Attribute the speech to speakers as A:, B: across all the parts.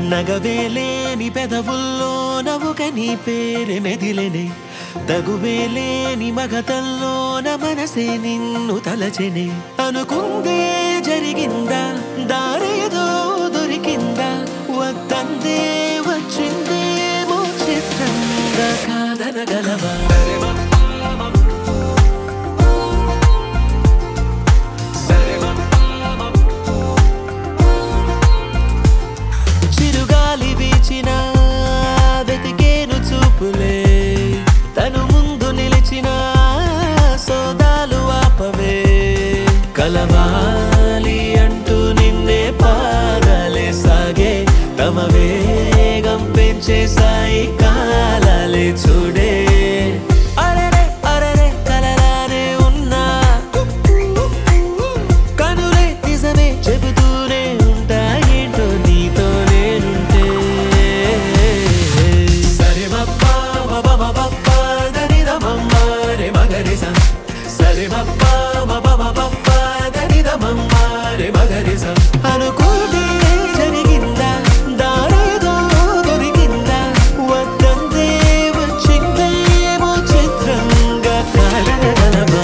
A: నగవేలేని పెదవుల్లో నవ్వుక నీ పేరు మెదిలెనే తగువేలేని మగతల్లోన మనసే నిన్ను తలచెనే అనుకుందే జరిగిందా దారేదో దొరికిందా వద్దందే వచ్చిందేమో చిత్రంగా కాదనగలవా చిరుగాలి వీచిన వెతికేను చూపులే తను ముందు నిలిచిన సోదాలు ఆపవే కలవాలి అంటూ నిన్నే పాదాలే సాగే తమ వేగం పెంచే సాయి కాలాలే చూడే అరెరే అరెరే కలలానే ఉన్నా కనులే నిజమే చెబుతూనే ఉంటా ఏంటో నీతో నేనుంటే సరే మప్పా మబ మబప్ప దనిద మమ్మ రే మగరిస సరే మప్పా మబ మబప్ప దనిద మమ్మ రే మగరిస అనుకోదే జరిగిందా దారేదో దొరికిందా వద్దందే వచ్చిందేమో చిత్రంగా కారణమా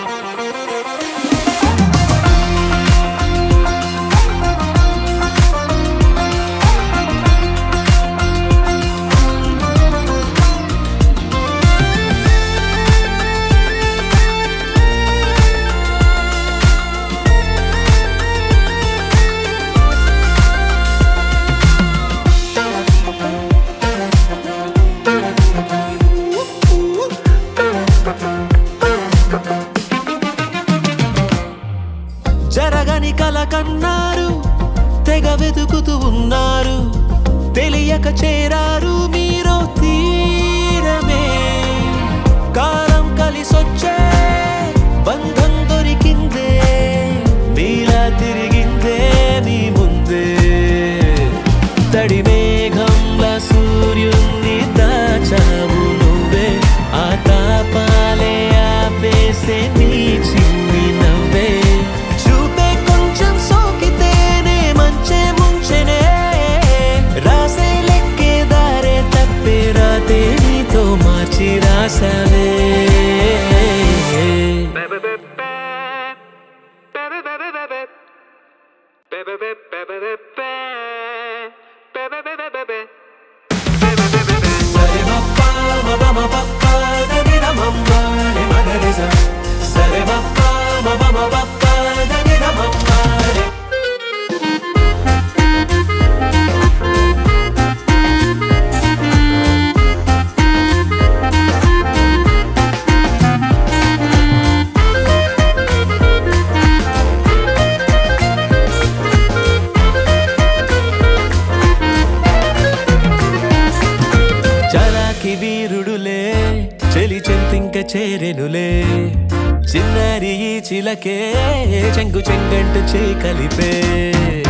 A: జరగని కల కన్నారు తెగ వెతుకుతూ ఉన్నారు తెలియక చేరారు మీరు తీరమే కాలం కలిసొచ్చే బంధం దొరికిందే నీలా తిరిగిందే నీ ముందే తడి మేఘంలా సూర్యుని దాచావు నువ్వే ఆ తాపాలే ఆపేసే నీ చిన్ని నవ్వే చూపే కొంచెం సోకితేనే మంచే ముంచెనే రాసే లెక్కే దారే తప్పే రాతే నీతో మార్చి రాసవే సరే మప్పా మబ మబప్ప దనిద మమ్మ రే మగరిస సరే మప్పా మబ మబప్ప దనిద మమ్మ రే చలాకి వీరుడులే చెలి చెంతింక చేరెనులే చిన్నారి ఈ చిలకే చెంగు చెంగంటు చే కలిపే